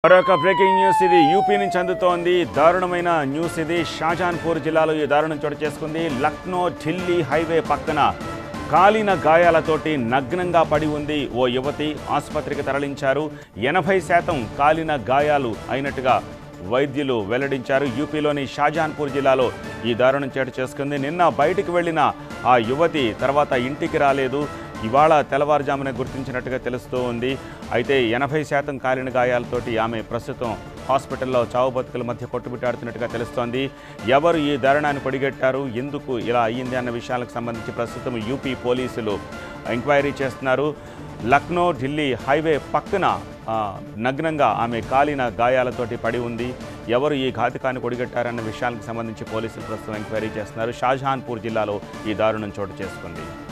మరొక breaking news ఇది UP నుంచి అందుతోంది దారుణమైన న్యూస్ ఇది షాజాన్పూర్ జిల్లాలో ఈ దారుణం చోటు చేసుకుంది లక్నో ఢిల్లీ హైవే పక్కన కాలిన గాయాలతోటి నగ్నంగా పడి ఉంది ఓ యువతి ఆసుపత్రికి తరలించారు ఎనభై శాతం కాలిన గాయాలు అయినట్టుగా వైద్యులు వెల్లడించారు యూపీలోని షాజహాన్పూర్ జిల్లాలో ఈ దారుణం చోటు చేసుకుంది నిన్న బయటికి వెళ్ళిన ఆ యువతి తర్వాత ఇంటికి రాలేదు ఇవాళ తెల్లవారుజామున గుర్తించినట్టుగా తెలుస్తూ ఉంది అయితే ఎనభై శాతం కాలిన గాయాలతోటి ఆమె ప్రస్తుతం హాస్పిటల్లో చావు బతుకుల మధ్య కొట్టుబిట్టాడుతున్నట్టుగా తెలుస్తోంది ఎవరు ఈ దారుణాన్ని పొడిగట్టారు ఎందుకు ఇలా అయ్యింది అన్న విషయాలకు సంబంధించి ప్రస్తుతం యూపీ పోలీసులు ఎంక్వైరీ చేస్తున్నారు లక్నో ఢిల్లీ హైవే పక్కన ఆ, నగ్నంగా ఆమె కాలిన గాయాలతోటి పడి ఉంది ఎవరు ఈ ఘాతుకాన్ని కొడిగట్టారన్న విషయాలకు సంబంధించి పోలీసులు ప్రస్తుతం ఎంక్వైరీ చేస్తున్నారు షాజహాన్పూర్ జిల్లాలో ఈ దారుణం చోటు చేసుకుంది